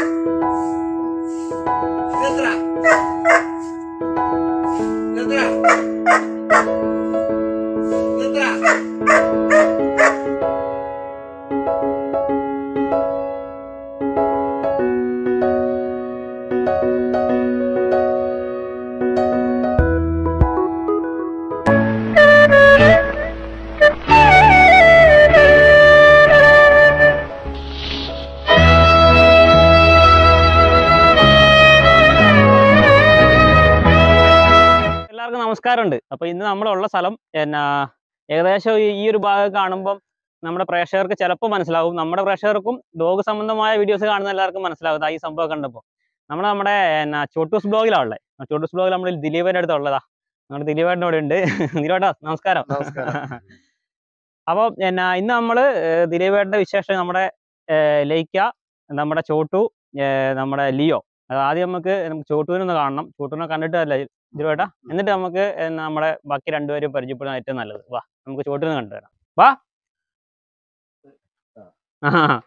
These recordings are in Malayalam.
ഇതെത്ര ഇതെത്ര ഇതെത്ര എല്ലാവർക്കും നമസ്കാരമുണ്ട് അപ്പൊ ഇന്ന് നമ്മളുള്ള സ്ഥലം എന്നാ ഏകദേശം ഈ- ഈ ഒരു ഭാഗം കാണുമ്പം നമ്മുടെ പ്രേക്ഷകർക്ക് ചിലപ്പോൾ മനസ്സിലാവും നമ്മുടെ പ്രേക്ഷകർക്കും ഡോഗ് സംബന്ധമായ വീഡിയോസ് കാണുന്ന എല്ലാവർക്കും മനസ്സിലാവും ദാ ഈ സംഭവം കണ്ടപ്പോൾ നമ്മൾ നമ്മുടെ എന്നാ ചോട്ടൂസ് ബ്ലോഗിലാണ് ഉള്ളത് ചോട്ടൂസ് ബ്ലോഗിൽ നമ്മൾ ദിലീപന്റെ അടുത്ത് ഉള്ളതാ നമ്മുടെ ദിലീപേട്ടൻ്റെ ഇവിടെ ഉണ്ട് ദിലീപേട്ടാ നമസ്കാരം നമസ്കാരം അപ്പം എന്നാ ഇന്ന് നമ്മൾ ദിലീപേട്ടന്റെ വിശേഷം നമ്മുടെ ഏർ ലൈക്ക നമ്മുടെ ചോട്ടു ഏർ നമ്മുടെ ലിയോ അത് ആദ്യം നമുക്ക് നമുക്ക് ചോട്ടുവിനെ ഒന്ന് കാണണം ചോട്ടുവിനെ കണ്ടിട്ടല്ല ദിലീപേട്ടാ എന്നിട്ട് നമുക്ക് എന്നാ നമ്മുടെ ബാക്കി രണ്ടുപേരും പരിചയപ്പെടുന്ന ഏറ്റവും നല്ലത് വാ നമുക്ക് ചോട്ടുവിനെ കണ്ടുവരാം വാ ആഹാ.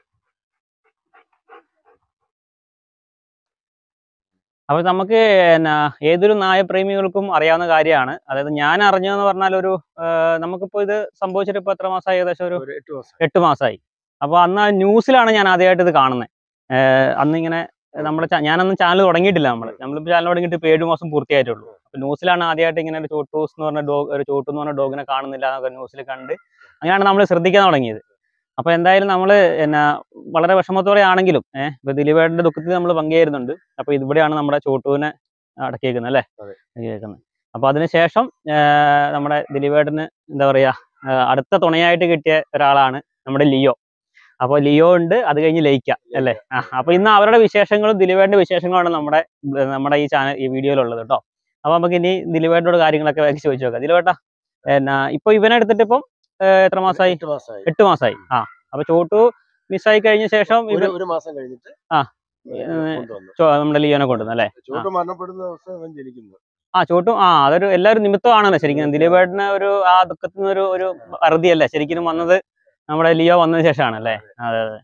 അപ്പൊ നമുക്ക് എന്നാ ഏതൊരു നായപ്രേമികൾക്കും അറിയാവുന്ന കാര്യമാണ് അതായത് ഞാൻ അറിഞ്ഞതെന്ന് പറഞ്ഞാൽ ഒരു ഏർ നമുക്കിപ്പോ ഇത് സംഭവിച്ചിട്ട് ഇപ്പൊ എത്ര മാസമായി ഏകദേശം ഒരു ഒരു എട്ട് ദിവസം എട്ട് മാസമായി അപ്പൊ അന്ന് ആ ന്യൂസിലാണ് ഞാൻ ആദ്യമായിട്ട് ഇത് കാണുന്നത് അന്ന് ഇങ്ങനെ നമ്മുടെ ചാ- ഞാനന്ന് ചാനൽ തുടങ്ങിയിട്ടില്ല നമ്മൾ നമ്മളിപ്പോൾ ചാനൽ തുടങ്ങിയിട്ട് ഇപ്പോൾ ഏഴ് മാസം പൂർത്തിയായിട്ടുള്ളൂ അപ്പൊ ന്യൂസിലാണ് ആദ്യമായിട്ട് ഇങ്ങനെ ഒരു ചോട്ടൂസ് എന്ന് പറഞ്ഞ ഡോഗ് ഒരു ചോട്ടു എന്ന് പറഞ്ഞ ഡോഗിനെ കാണുന്നില്ല എന്നൊക്കെ ന്യൂസിൽ കണ്ട് അങ്ങനെയാണ് നമ്മൾ ശ്രദ്ധിക്കാൻ തുടങ്ങിയത് അപ്പൊ എന്തായാലും നമ്മൾ എന്നാ വളരെ വിഷമത്തോടെ ആണെങ്കിലും ഏഹ് ഇപ്പൊ ദിലീപേട്ടന്റെ ദുഃഖത്തിൽ നമ്മൾ പങ്കുചേരുന്നുണ്ട് അപ്പൊ ഇവിടെയാണ് നമ്മുടെ ചോട്ടുവിനെ അടക്കിയേക്കുന്നത് അല്ലേ അതെ. അടക്കിയേക്കുന്നത് അപ്പൊ അതിനുശേഷം ഏർ നമ്മുടെ ദിലീപേട്ടന് എന്താ പറയാ ഏർ അടുത്ത തുണയായിട്ട് കിട്ടിയ ഒരാളാണ് നമ്മുടെ ലിയോ അപ്പൊ ലിയോ ഉണ്ട് അത് കഴിഞ്ഞ് ലയിക്ക അല്ലേ ആ അപ്പൊ ഇന്ന് അവരുടെ വിശേഷങ്ങളും ദിലീപേട്ടന്റെ വിശേഷങ്ങളുമാണ് നമ്മുടെ ഉം, നമ്മുടെ ഈ ചാനൽ ഈ വീഡിയോയിലുള്ളത് കേട്ടോ അപ്പൊ നമുക്ക് ഇനി ദിലീപേട്ടനോട് കാര്യങ്ങളൊക്കെ വേഗം ചോദിച്ചു നോക്കാം ദിലീപേട്ടാ എന്നാ ഇപ്പൊ ഇവനെ എടുത്തിട്ട് ഇപ്പം ഏർ എത്ര മാസമായി എട്ട് മാസമായി എട്ട് മാസമായി ആ അപ്പൊ ചോട്ടു മിസ്സായി കഴിഞ്ഞ ശേഷം ഒരു ഇവൻ ഒരു മാസം കഴിഞ്ഞിട്ട് ആ. ഏ, ഏ, കൊണ്ടുവന്നു ചോ- നമ്മുടെ ലിയോനെ കൊണ്ടുവന്നു അല്ലേ ചോട്ട് മരണപ്പെടുന്ന ദിവസം അവൻ ജനിക്കുന്നു ആ ചോട്ടു ആ അതൊരു എല്ലാവരും നിമിത്തമാണല്ലോ ശരിക്കും ദിലീപേട്ടന് ഒരു ആ ദുഃഖത്തിൽ നിന്ന് ഒരു ഒരു അറുതിയല്ലേ ശരിക്കും വന്നത് നമ്മുടെ ലിയോ വന്നതിന് ശേഷമാണ് അല്ലേ അതെ അതെ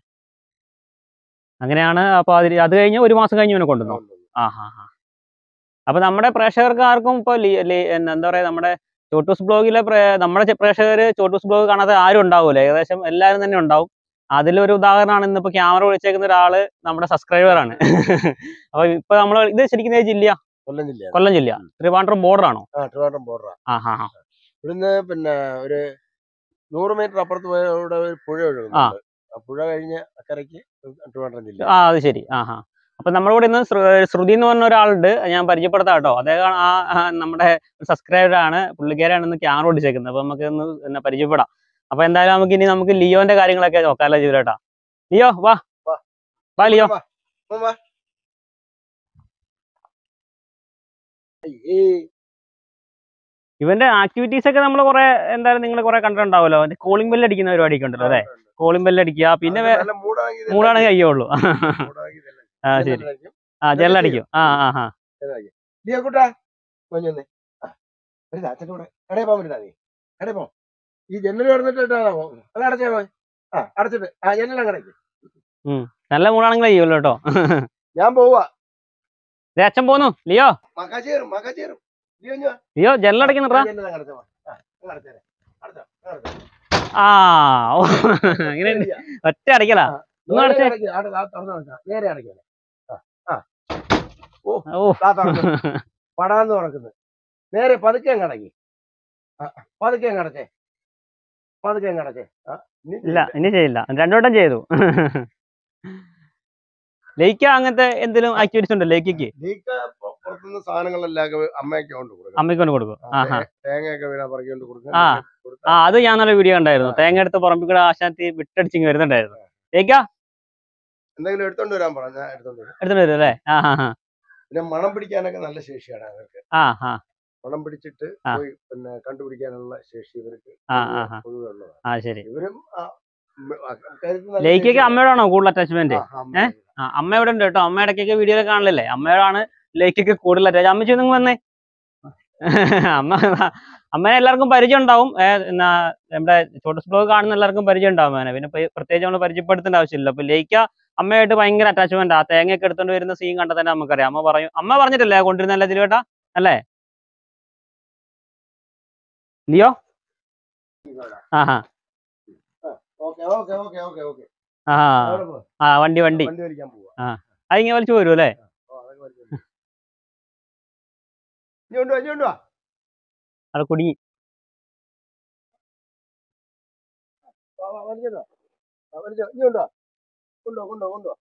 അങ്ങനെയാണ് അപ്പൊ അതിൽ അത് കഴിഞ്ഞ് ഒരു മാസം കഴിഞ്ഞ് ഇവനെ കൊണ്ടുവന്നു കൊണ്ടുവന്നു. ആ ഹാ ഹാ അപ്പൊ നമ്മുടെ പ്രേക്ഷകർക്ക് ആർക്കും ഇപ്പൊ ലി- ലി- എന്നാ എന്താ പറയാ നമ്മുടെ ചോട്ടൂസ് ബ്ലോഗിലെ പ്രേ- നമ്മുടെ ചെ- പ്രേക്ഷകര് ചോട്ടൂസ് ബ്ലോഗ് കാണാതെ ആരും ഉണ്ടാവൂല ഏകദേശം എല്ലാവരും തന്നെ ഉണ്ടാവും അതിലൊരു ഉദാഹരണമാണ് ഇന്നിപ്പോ ക്യാമറ വിളിച്ചേക്കുന്ന ഒരാള് നമ്മുടെ സബ്സ്ക്രൈബർ ആണ് അപ്പൊ ഇപ്പൊ നമ്മൾ ഇത് ശരിക്കും ഏത് ജില്ലയാ കൊല്ലം ജില്ലയാണ് കൊല്ലം ജില്ല ട്രിവാൻഡ്രം ബോർഡർ ആണോ ആ ട്രിവാൻഡ്രം ബോർഡറാ ആ ഹാ ഹാ ഇവിടുന്ന് പിന്നെ ഒരു നൂറ് മീറ്റർ അപ്പുറത്ത് പോയ ഇവിടെ ഒരു പുഴ ഒഴുകുന്നുണ്ട് ആ പുഴ കഴിഞ്ഞ് അക്കരയ്ക്ക് ട്രിവാൻഡ്രം ജില്ല ആ അത് ശരി ആ ഹാ അപ്പൊ നമ്മുടെ കൂടെ ഇന്ന് ശ്രു- ശ്രുതി എന്ന് പറഞ്ഞ ഒരാളുണ്ട് ഞാൻ പരിചയപ്പെടുത്താം കേട്ടോ അദ്ദേഹം ആ ആ, നമ്മുടെ സബ്സ്ക്രൈബർ ആണ് പുള്ളിക്കാരാണ് ഇന്ന് ക്യാമറ ഓടിച്ചേക്കുന്നത് അപ്പൊ നമുക്ക് ഒന്ന് എന്നെ പരിചയപ്പെടാം അപ്പൊ എന്തായാലും നമുക്ക് ഇനി നമുക്ക് ലിയോന്റെ കാര്യങ്ങളൊക്കെ നോക്കാമല്ലോ ജീവരേട്ടാ ലിയോ വാ വാ. വാ ലിയോ വാ, വാ, വാ. ഈ ഇവന്റെ ആക്ടിവിറ്റീസ് ഒക്കെ നമ്മൾ കുറെ എന്തായാലും നിങ്ങൾ കുറെ കണ്ടിട്ടുണ്ടാവുമല്ലോ കോളിംഗ് ബെല്ല് അടിക്കുന്ന പരിപാടിയൊക്കെ ഉണ്ടല്ലോ അല്ലേ കോളിംഗ് ബെല്ല് അടിക്കുക പിന്നെ അത് വേ- നല്ല മൂടാണെങ്കി ഇതെല്ലാം മൂടാണെങ്കിൽ കയ്യുള്ളൂ മൂടാണെങ്കി ഇതെല്ലാം ആ ശരി ഇതെല്ലാം അടിക്കും. ആ ജെല്ലടിക്കും ആ ആ ആ ലിയോ കുട്ടാ കൊഞ്ഞൊന്നേ വരുന്ന അച്ഛൻ്റെ കൂടെ കടയിൽ പോകാൻ പറ്റുന്ന നീ കടയിൽ പോ ഈ ജനൽ തുറന്നിട്ടാണോ അത് അടച്ചേ പോയി ആ അടച്ചിട്ട് ആ ജനലും കടയ്ക്ക് നല്ല മൂടാണെങ്കിൽ കയ്യുള്ളൂ കേട്ടോ ഞാൻ പോവാ ദേ അച്ഛൻ പോന്നു ലിയോ മക്കാച്ചേറും മക്കാച്ചേറും ലിയോ ഇഞ്ഞ് വാ. ലിയോ ജെല്ലടക്കുന്നുണ്ടാ ആ, ജനലും അടച്ചേ പോ. ആ, നിങ്ങൾ അടച്ചേരെ. അടച്ചോ, നിങ്ങൾ അടച്ചോ. ആ ഓ അങ്ങനെ ശരിയാ. ഒറ്റ അടിക്കലാ ഒന്ന് നേരെ അടച്ചേ. അടയ്ക്ക്. ആടെ, ദാ തുറന്ന് വെക്കാം. നേരെ അടയ്ക്കാം ആ ആ ഓ ദാ തുറന്നു പടാന്ന് തുറക്കുന്നത് നേരെ പതുക്കെ അങ്ങ് അടക്കി ആ, പതുക്കെ അങ്ങ് അടച്ചേ പതുക്കെ അങ്ങ് അടച്ചേ ആ, ഇനി ഇല്ല ഇനി ചെയ്യില്ല രണ്ടുവട്ടം ചെയ്തു ലേക്ക് അങ്ങനത്തെ എന്തെങ്കിലും ആക്ടിവിറ്റീസ് ഉണ്ടോ ലേക്കിക്ക് ലീക്ക പൊ- പുറത്തുനിന്ന് സാധനങ്ങളെല്ലാം അമ്മയ്ക്ക് കൊണ്ട് കൊടുക്കും അമ്മയ്ക്ക് കൊണ്ട് കൊടുക്കും ആ, ആഹാ തേ- തേങ്ങയൊക്കെ വീണാ പറക്കൊണ്ട് കൊടുക്കും ആ. കൊടുത്താ ആ അത് ഞാൻ നല്ല വീഡിയോ കണ്ടായിരുന്നു തേങ്ങ എടുത്ത് പറമ്പിക്കൂടെ ആശാത്തി വിട്ടടിച്ചിങ് വരുന്നുണ്ടായിരുന്നു ലേക്കാ എന്തെങ്കിലും എടുത്തോണ്ട് വരാൻ പറഞ്ഞു ഞാൻ എടുത്തോണ്ട് വരും എടുത്തിട്ട് വരും അല്ലേ ആ ഹാ ഹാ പിന്നെ മണം പിടിക്കാനൊക്കെ നല്ല ശേഷിയാണ് അവർക്ക് ആ ഹാ മണം പിടിച്ചിട്ട് ആ. പോയി പിന്നെ കണ്ടുപിടിക്കാനുള്ള ശേഷി ഇവർക്ക് ആ ആ ഹാ ഒഴിവുള്ളതാണ് ആ ശരി ഇവരും ആ, ഉം, ആ, അക്കാര്യത്തിൽ നല്ല ലേക്കൊക്കെ ശേഷിയാണ്. അമ്മയോടാണോ കൂടുതൽ അറ്റാച്ച്മെന്റ് ആ, അമ്മ. ആ അമ്മ ഇവിടെ ഉണ്ട് കേട്ടോ അമ്മ ഇടയ്ക്കൊക്കെ വീഡിയോയിൽ കാണില്ലേ അമ്മയോടാണ് ലേക്കൊക്കെ കൂടുതൽ അറ്റാച്ച് അമ്മച്ചി നിങ്ങൾ വന്നേ അമ്മ അമ്മനെ എല്ലാവർക്കും പരിചയം ഉണ്ടാവും ഏ, എന്നാ നമ്മുടെ ചോട്ടസ് ബ്ലോഗ് കാണുന്ന എല്ലാവർക്കും പരിചയം ഉണ്ടാവും അവനെ പിന്നെ പ്ര- പ്രത്യേകിച്ച് നമ്മൾ പരിചയപ്പെടുത്തേണ്ട ആവശ്യമില്ല അപ്പൊ ലേക്ക അമ്മയായിട്ട് ഭയങ്കര അറ്റാച്ച്മെന്റ് ആ തേങ്ങയൊക്കെ എടുത്തോണ്ട് വരുന്ന സീൻ കണ്ടാൽ തന്നെ നമുക്കറിയാം അമ്മ പറയും അമ്മ പറഞ്ഞിട്ടില്ലേ കൊണ്ടിരുന്നല്ലേ ദിലുവേട്ടാ അല്ലേ ലിയോ ആഹാ okay okay okay okay okay ആ അവിടെ പോ. ആ വണ്ടി വണ്ടി വണ്ടി വലിക്കാൻ പോവാ അതിങ്ങനെ വലിച്ചു വരും അല്ലേ ഓ, അതൊക്കെ വലിക്കാൻ പോവാ. ഇനി കൊണ്ടുവാ ഇനി കൊണ്ടുവാ അവിടെ കുടുങ്ങി വാ, വാ, വലിച്ചോണ്ട് വാ. ആ, വലിച്ചോ. ഇനി കൊണ്ടുവാ കൊണ്ടുവാ കൊണ്ടുവാ കൊണ്ടുവാ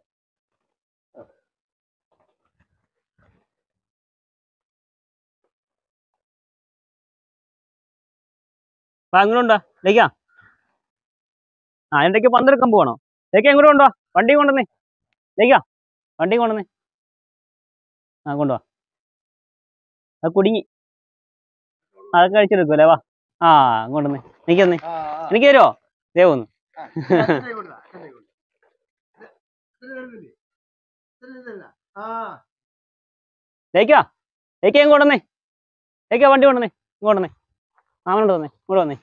അപ്പൊ അങ്ങോട്ടുണ്ടോ ലേക്കാ ആ എന്തൊക്കെ പന്തെടുക്കാൻ പോകണോ ലേക്ക് എങ്ങോട്ട് കൊണ്ടുവാ വണ്ടി കൊണ്ടുവന്നേ ലേക്കാ വണ്ടി കൊണ്ടുവന്നേ ആ കൊണ്ടുവാ അത് കുടുങ്ങി അതൊക്കെ കഴിച്ചെടുക്കുമല്ലേ വാ ആ കൊണ്ടുവന്നേ എനിക്ക് തന്നെ ആ, ആ. എനിക്ക് തരുമോ ദേവൊന്ന് ആ, അച്ഛനെ കൊണ്ടുവാ, അച്ഛനെ കൊണ്ടുവാ. ഇത് ഇത് തരുന്നില്ലേ? ഇത് ഇത് തരുന്ന. ആ ലേക്കാ ലേക്ക് എങ്ങോട്ട് കൊണ്ടുവന്നേ ലേക്കാ വണ്ടി കൊണ്ടുവന്നേ ഇങ്ങോട്ട് വന്നേ മാമനോട് വന്നേ ഇങ്ങോട്ട് വന്നേ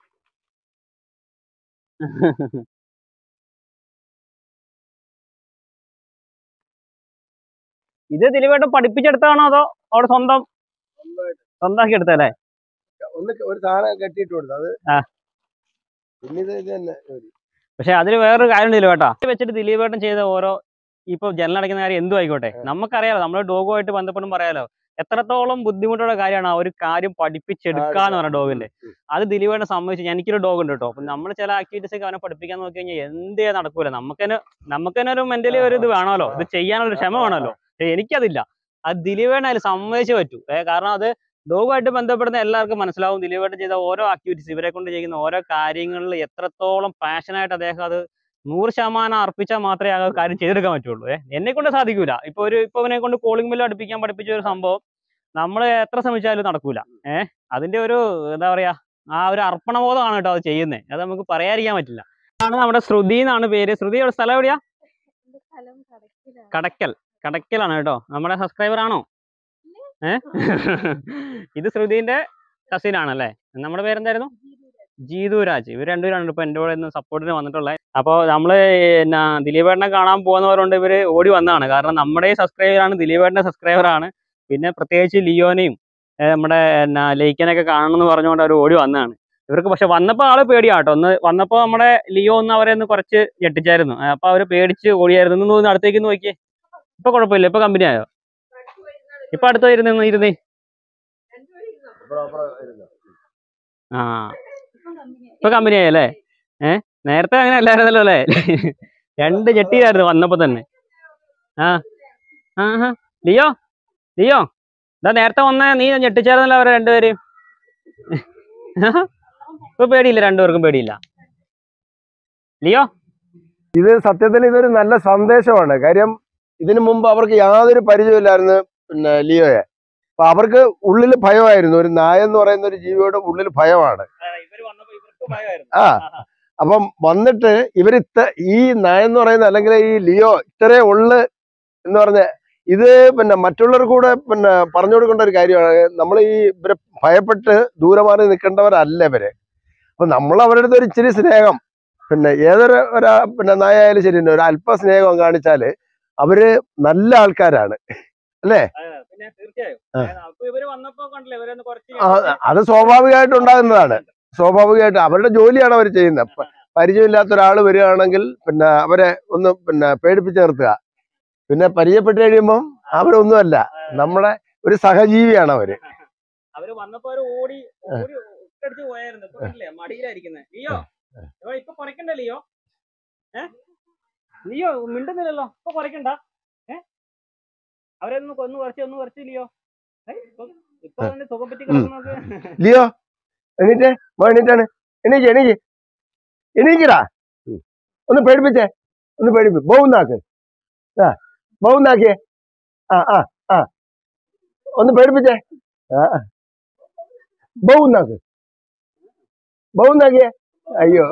ഇത് ദിലീപേട്ടൻ പഠിപ്പിച്ചെടുത്താണോ അതോ അവിടെ സ്വന്തം സ്വന്തമാക്കി എടുത്തല്ലേ ഒന്ന് ഒരു സാധനം കെട്ടിയിട്ട് കൊടുത്തു അത് ആ. പിന്നെ ഇത് ഇത് തന്നെ ജോലി. പക്ഷെ അതിൽ വേറൊരു കാര്യം ദിലീപേട്ടാ ഇത് വെച്ചിട്ട് ദിലീപേട്ടൻ ചെയ്ത ഓരോ ഇപ്പൊ ജനലടയ്ക്കുന്ന കാര്യം എന്തും ആയിക്കോട്ടെ നമുക്കറിയാലോ നമ്മുടെ ഡോഗുമായിട്ട് ബന്ധപ്പെടും പറയാലോ എത്രത്തോളം ബുദ്ധിമുട്ടുള്ള കാര്യമാണ് ആ ഒരു കാര്യം പഠിപ്പിച്ചെടുക്കുക എന്ന് പറഞ്ഞ ഡോഗിന്റെ അത് ദിലീപേട്ടൻ സമ്മതിച്ചു എനിക്കൊരു ഡോഗ് ഉണ്ട് കേട്ടോ അപ്പൊ നമ്മൾ ചില ആക്ടിവിറ്റീസ് ഒക്കെ അവനെ പഠിപ്പിക്കാൻ നോക്കി കഴിഞ്ഞാൽ എന്തേ നടക്കൂല നമുക്ക് തന്നെ നമുക്ക് തന്നെ ഒരു മെന്റലി ഒരു ഇത് വേണമല്ലോ ഇത് ചെയ്യാനുള്ള ഒരു ക്ഷമ വേണമല്ലോ പക്ഷെ എനിക്കതില്ല അത് ദിലീപേട്ടൻ അതിൽ സമ്മതിച്ചേ പറ്റൂ ഏ, കാരണം അത് ഡോഗുമായിട്ട് ബന്ധപ്പെടുന്ന എല്ലാവർക്കും മനസ്സിലാവും ദിലീപേട്ടൻ ചെയ്ത ഓരോ ആക്ടിവിറ്റീസ് ഇവരെ കൊണ്ട് ചെയ്യുന്ന ഓരോ കാര്യങ്ങളിൽ എത്രത്തോളം പാഷനായിട്ട് അദ്ദേഹം അത് നൂറ് ശതമാനം അർപ്പിച്ചാൽ മാത്രമേ ആ കാര്യം ചെയ്തെടുക്കാൻ പറ്റുള്ളൂ ഏഹ് എന്നെ കൊണ്ട് സാധിക്കൂല ഇപ്പൊ ഒരു ഇപ്പൊ അവനെ കൊണ്ട് കോളിംഗ് ബെല്ല് അടുപ്പിക്കാൻ പഠിപ്പിച്ച ഒരു സംഭവം നമ്മൾ എത്ര ശ്രമിച്ചാലും നടക്കൂല ഏഹ് അതിന്റെ ഒരു എന്താ പറയാ ആ ഒരു അർപ്പണബോധമാണ് കേട്ടോ അത് ചെയ്യുന്നത് അത് നമുക്ക് പറയാതിരിക്കാൻ പറ്റില്ല ആണ് നമ്മുടെ ശ്രുതി എന്നാണ് പേര് ശ്രുതി എവിടെ സ്ഥലം എവിടെയാ എന്റെ സ്ഥലം കടക്കിലാണ് കടക്കൽ കടക്കലാണ് കേട്ടോ നമ്മുടെ സബ്സ്ക്രൈബർ ആണോ ഏ ഇത് ശ്രുതിന്റെ കസിൻ ആണല്ലേ നമ്മുടെ പേരെന്തായിരുന്നു ജീതു രാജ് ഇവർ രണ്ടുപേരാണ് ഇപ്പൊ എൻ്റെ കൂടെ ഇന്ന് സപ്പോർട്ടിന് വന്നിട്ടുള്ളത് അപ്പോൾ നമ്മള് എന്നാ ദിലീപേട്ടനെ കാണാൻ പോകുന്നവരുണ്ട് ഇവര് ഓടി വന്നതാണ് കാരണം നമ്മുടെ സബ്സ്ക്രൈബറാണ് ദിലീപേട്ടന്റെ സബ്സ്ക്രൈബറാണ് പിന്നെ പ്രത്യേകിച്ച് ലിയോനെയും ഏ, നമ്മുടെ എന്നാ ലേക്കനൊക്കെ കാണണം എന്ന് പറഞ്ഞുകൊണ്ട് അവർ ഓടി വന്നതാണ് ഇവർക്ക് പക്ഷെ വന്നപ്പോൾ ആള് പേടിയാട്ടോ ഒന്ന് വന്നപ്പോൾ നമ്മുടെ ലിയോ ഒന്ന് അവരെ ഒന്ന് കുറച്ച് ഞെട്ടിച്ചായിരുന്നു ഏ, അപ്പൊ അവര് പേടിച്ച് ഓടിയായിരുന്നു ഒന്ന് ഒന്ന് അടുത്തേക്ക് ഒന്ന് നോക്കിയേ ഇപ്പൊ കുഴപ്പമില്ല ഇപ്പൊ കമ്പനി ആയോ ഇപ്പൊ അടുത്ത് ഇരുന്ന് ഇരുന്നേ അപ്പുറം അപ്പുറം ഇരുന്നോ. ആ ഇപ്പൊ കമ്പനി ആയല്ലേ ഏ നേരത്തെ അങ്ങനെ അല്ലായിരുന്നല്ലോ അല്ലേ രണ്ട് ചെട്ടിയായിരുന്നു വന്നപ്പോ തന്നെ ആ ആഹാ ലിയോ ലിയോ ഇതാ നേരത്തെ വന്ന നീ ഞെട്ടിച്ചായിരുന്നല്ലോ അവരെ രണ്ടുപേരെയും ഇപ്പൊ പേടിയില്ല രണ്ടുപേർക്കും പേടിയില്ല ലിയോ ഇത് സത്യത്തിൽ ഇതൊരു നല്ല സന്ദേശമാണ് കാര്യം ഇതിനു മുമ്പ് അവർക്ക് യാതൊരു പരിചയമില്ലായിരുന്നു പിന്നെ ലിയോയെ അപ്പൊ അവർക്ക് ഉള്ളിൽ ഭയമായിരുന്നു ഒരു നായ എന്ന് പറയുന്ന ഒരു ജീവിയുടെ ഉള്ളിൽ ഭയമാണ് ഇവര് വന്നപ്പോ ഇവർക്ക് ഭയമായിരുന്നു ആ അപ്പം വന്നിട്ട് ഇവർ ഇത്ത ഈ നായ എന്ന് പറയുന്ന അല്ലെങ്കിൽ ഈ ലിയോ ഇത്രേ ഉള്ളു എന്ന് പറഞ്ഞ ഇത് പിന്നെ മറ്റുള്ളവർ കൂടെ പിന്നെ പറഞ്ഞു കൊടുക്കേണ്ട ഒരു കാര്യമാണ് നമ്മൾ ഈ ഇവരെ ഭയപ്പെട്ട് ദൂരെ മാറി നിൽക്കേണ്ടവരല്ല ഇവര് അപ്പൊ നമ്മൾ അവരുടെ അടുത്ത് ഒരു ഇച്ചിരി സ്നേഹം പിന്നെ ഏതൊരു ഒരാ പിന്നെ നായ ആയാലും ശരി ഒരു അല്പ സ്നേഹം കാണിച്ചാല് അവര് നല്ല ആൾക്കാരാണ് പിന്നെ തീർച്ചയായും ആ. അപ്പൊ ഇവര് വന്നപ്പോ കണ്ടില്ലേ ഇവരൊന്ന് കുറച്ച് ആ, അത് സ്വാഭാവികമായിട്ട് ഉണ്ടാകുന്നതാണ് സ്വാഭാവികമായിട്ട് അവരുടെ ജോലിയാണ് അവർ ചെയ്യുന്നത് പ- പരിചയമില്ലാത്ത ഒരാൾ വരികയാണെങ്കിൽ പിന്നെ അവരെ ഒന്ന് പിന്നെ പേടിപ്പിച്ച് നിർത്തുക പിന്നെ പരിചയപ്പെട്ട് കഴിയുമ്പം അവരൊന്നുമല്ല നമ്മുടെ ഒരു സഹജീവിയാണ് അവര് അവര് വന്നപ്പോ അവര് ഓടി ഓടി ഒറ്റയടിച്ച് പോയായിരുന്നു ഇപ്പൊ കണ്ടില്ലേ മടിയിലായിരിക്കുന്നത് ലിയോ ഇപ്പൊ ഇപ്പൊ കുറയ്ക്കണ്ട ലിയോ ഏ ലിയോ മിണ്ടുന്നില്ലല്ലോ ഇപ്പൊ കുറയ്ക്കണ്ട ഏ അവരെ ഒന്ന് ഒന്ന് കുറച്ച് ഒന്ന് കുറച്ച് ലിയോ ഏ, ഇപ്പൊ ഇപ്പൊ അവന്റെ സുഖം പറ്റി കിടക്കുന്നത് ലിയോ എണീറ്റേ മോ എണീറ്റാണ് എണീക്ക് എണീക്ക് എണീക്കടാ ഉം. ഒന്ന് പേടിപ്പിച്ചേ ഒന്ന് പേടിപ്പി ബൗന്നാക്ക് ആ ബൗന്നാക്കിയേ ആ ആ ആ ഒന്ന് പേടിപ്പിച്ചേ ആ ആ. ബൗന്നാക്ക് ബൗന്നാക്കിയേ അയ്യോ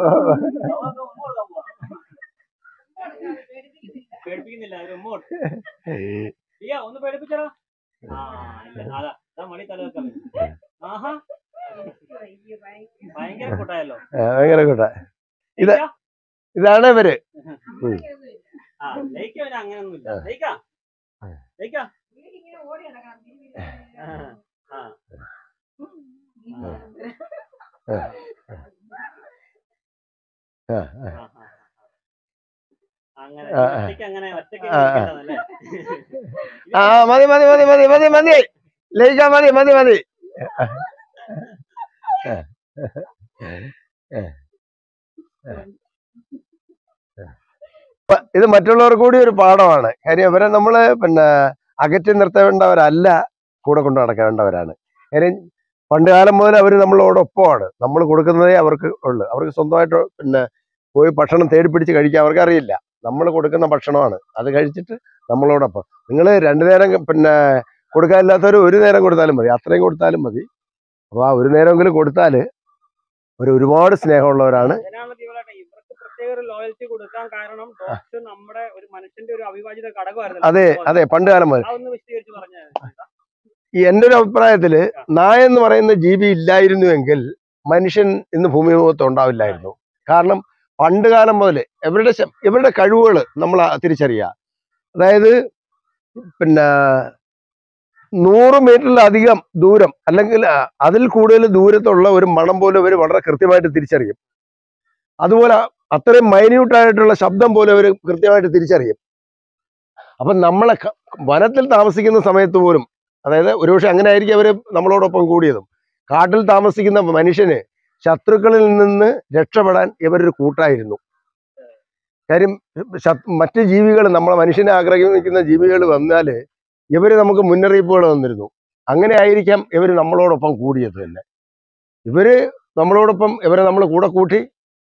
പേടിപ്പിക്കുന്നില്ല ഒരു ഉമ്മോട് ലിയോ ഒന്ന് പേടിപ്പിച്ചടാ ആ ഇല്ല, അതാ അതാ മണി തല വെക്കാൻ പറ്റും. ആഹാ ഭയങ്കര കൂട്ടായല്ലോ ആ, ഭയങ്കര കൂട്ടാ ഇത് ലിയോ, ഇതാണ് ഇവര് ഉം. ആ ലയിക്ക പിന്നെ അങ്ങനെയൊന്നുമില്ല ലയിക്ക ലയിക്ക ആ ആ, ആ. ആ, ആ, ആ. അങ്ങനെ ആ, ആ. ഒറ്റയ്ക്ക് അങ്ങനെ ഒറ്റയ്ക്ക് ആ, ആ. ഇരിക്കേണ്ടതല്ലേ? ആ മതി മതി മതി മതി മതി മതി ലയിക്കാൻ മതി മതി മതി പ- ഇത് മറ്റുള്ളവർക്ക് കൂടി ഒരു പാഠമാണ് കാര്യം ഇവരെ നമ്മള് പിന്നെ അകറ്റി നിർത്തേണ്ടവരല്ല കൂടെ കൊണ്ട് നടക്കേണ്ടവരാണ് കാര്യം പണ്ട് കാലം മുതൽ അവർ നമ്മളോടൊപ്പമാണ് നമ്മൾ കൊടുക്കുന്നതേ അവർക്ക് ഉള്ളു അവർക്ക് സ്വന്തമായിട്ട് പിന്നെ പോയി ഭക്ഷണം തേടി പിടിച്ച് കഴിക്കാൻ അവർക്ക് അറിയില്ല നമ്മൾ കൊടുക്കുന്ന ഭക്ഷണമാണ് അത് കഴിച്ചിട്ട് നമ്മളോടൊപ്പം നിങ്ങൾ രണ്ടു നേരം പിന്നെ കൊടുക്കാനില്ലാത്തവർ ഒരു നേരം കൊടുത്താലും മതി അത്രയും കൊടുത്താലും മതി അപ്പോൾ ആ ഒരു നേരമെങ്കിലും കൊടുത്താൽ അവർ ഒരുപാട് സ്നേഹമുള്ളവരാണ് അതിനാണ് ജീവനാട്ടെ ഇവർക്ക് പ്രത്യേക ഒരു ലോയൽറ്റി കൊടുക്കാൻ കാരണം ഡോക്ടർ നമ്മുടെ ഒരു മനുഷ്യന്റെ ഒരു അവിഭാജിത ഘടകമായിരുന്നു അതെ അതെ പണ്ട് കാലം മുതൽ അതൊന്ന് വിശദീകരിച്ച് പറഞ്ഞാൽ ഈ എൻ്റെ ഒരു അഭിപ്രായത്തില് നായ എന്ന് പറയുന്ന ജീവി ഇല്ലായിരുന്നുവെങ്കിൽ മനുഷ്യൻ ഇന്ന് ഭൂമിമുഖത്ത് ഉണ്ടാവില്ലായിരുന്നു കാരണം പണ്ട് കാലം മുതൽ ഇവരുടെ ശ- ഇവരുടെ കഴിവുകൾ നമ്മൾ തിരിച്ചറിയുക അതായത് പിന്നെ നൂറ് മീറ്ററിലധികം ദൂരം അല്ലെങ്കിൽ ആ, അതിൽ കൂടുതൽ ദൂരത്തുള്ള ഒരു മണം പോലും ഇവർ വളരെ കൃത്യമായിട്ട് തിരിച്ചറിയും അതുപോലെ അത്രയും മൈന്യൂട്ട് ആയിട്ടുള്ള ശബ്ദം പോലും അവർ കൃത്യമായിട്ട് തിരിച്ചറിയും അപ്പം നമ്മളെ ക- വനത്തിൽ താമസിക്കുന്ന സമയത്ത് പോലും അതായത് ഒരുപക്ഷെ അങ്ങനെ ആയിരിക്കും അവർ നമ്മളോടൊപ്പം കൂടിയതും കാട്ടിൽ താമസിക്കുന്ന മനുഷ്യന് ശത്രുക്കളിൽ നിന്ന് രക്ഷപ്പെടാൻ ഇവരൊരു കൂട്ടായിരുന്നു കാര്യം ശത്- മറ്റ് ജീവികൾ നമ്മളെ മനുഷ്യനെ ആഗ്രഹിക്കുന്ന ജീവികൾ വന്നാൽ ഇവർ നമുക്ക് മുന്നറിയിപ്പുകൾ തന്നിരുന്നു അങ്ങനെ ആയിരിക്കാം ഇവർ നമ്മളോടൊപ്പം കൂടിയത് തന്നെ ഇവര് നമ്മളോടൊപ്പം ഇവരെ നമ്മൾ കൂടെ കൂട്ടി